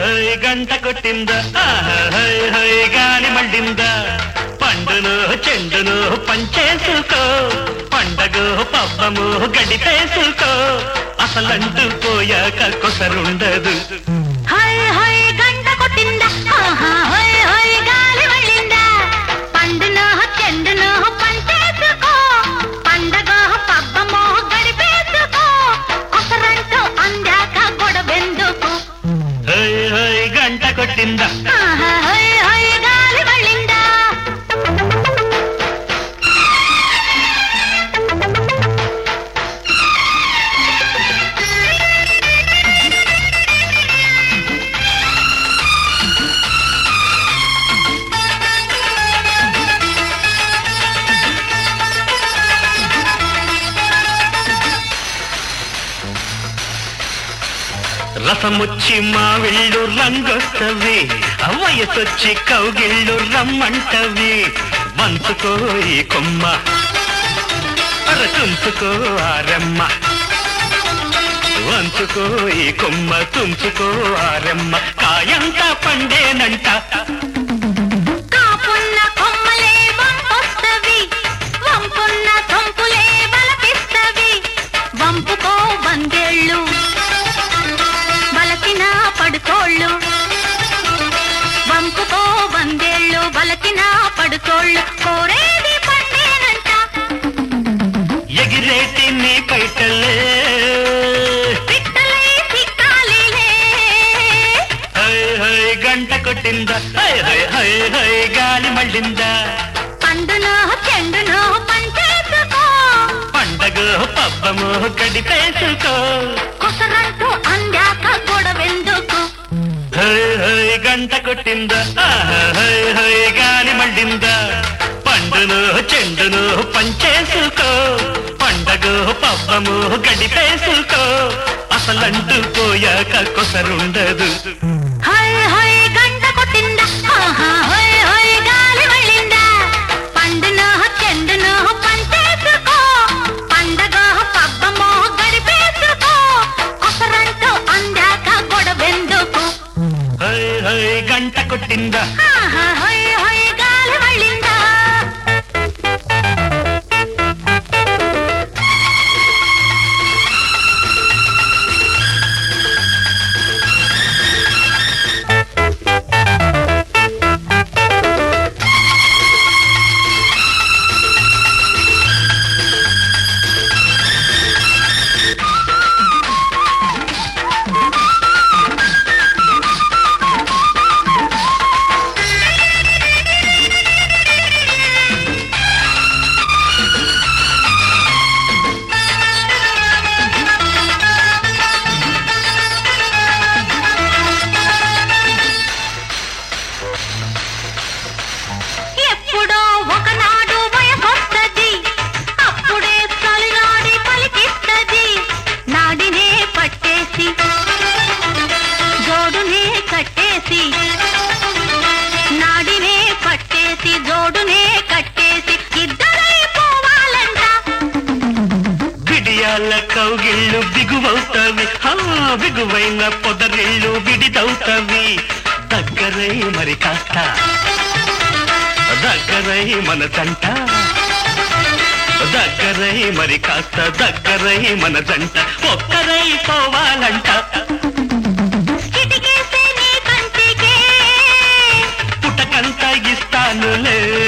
high గంట కొట్టిందా ఆహా, హై హై గాలి మండిందా పండును చెండును పంచేసుకో పండగ పబ్బము గడిపేసుకో అసలంటూ పోయాక కొసరుండదు హై హై గంట కొట్టిందా ఆహా హై హై గాలి వెళ్ళిందా పండును చెండును పంచేసుకో పండగ పబ్బమో గడిపేసుకో కొసరంటూ అందాక గొడవెందుకు హై హై గంట కొట్టిందా ఆహా హై హై గాలి వెళ్ళిందా రసముచ్చి మావిళ్ళు రంగొస్తవి వయసొచ్చి కౌగిళ్ళు రమ్మంటవి వంచుకో ఈ కొమ్మ అరచుంచుకో ఆరమ్మ వంచుకో ఈ కొమ్మ తుంచుకో ఆరమ్మ కాయంత పండేనంట కాపున్న కొమ్మలే వంపొస్తవి వంపున్న సొంపులే బలపిస్తవి వంపుకో బందేళ్ళు బలసిన పడుకోళ్ళు వంపుకో బందేళ్ళు బలసిన పడుకోళ్ళు కోరేది పండేనంట ఎగిరేటి నీ పైటలే పిట్టలై సిక్కాలిలే హై హై గంట కొట్టిందా హై హై హై హై గాలి మళ్ళిందా పండును చెండును పంచేసుకో పండగ పబ్బము గడిపేసుకో కొసరంటూ అందాక గొడవెందుకు హై హై గంట కొట్టిందా ఆహా, హై హై గాలి మండిందా పండును చెండును పంచేసుకో పండగ పబ్బము గడిపేసుకో అసలంటూ పోయాక కొసరుండదు హై హై గంట కొట్టిందా ఆహా హై హై గాలి వెళ్ళిందా పండును చెండును పంచేసుకో పండగ పబ్బమో గడిపేసుకో కొసరంటూ అందాక గొడవెందుకు హై హై గంట కొట్టిందా ఆహా హై హై గాలి వెళ్ళిందా ఎప్పుడో ఒకనాడు వయసొస్తది అప్పుడే చలినాడి పలికిస్తది నాడినే పట్టేసి జోడునే కట్టేసి నాడినే పట్టేసి జోడునే కట్టేసి ఇద్దరై పోవాలంట బిడియాల కౌగిళ్ళు బిగువవుతవి హా బిగువైన పొదరిళ్ళు విడిదవుతవి దగ్గరై మరి కాస్త దగ్గరై మన జంట దగ్గరై మరి కాస్త దగ్గరై మన జంట ఒక్కరై పోవాలంట చిటికేసే నీ కంటికే పుటకంత ఇస్తానులే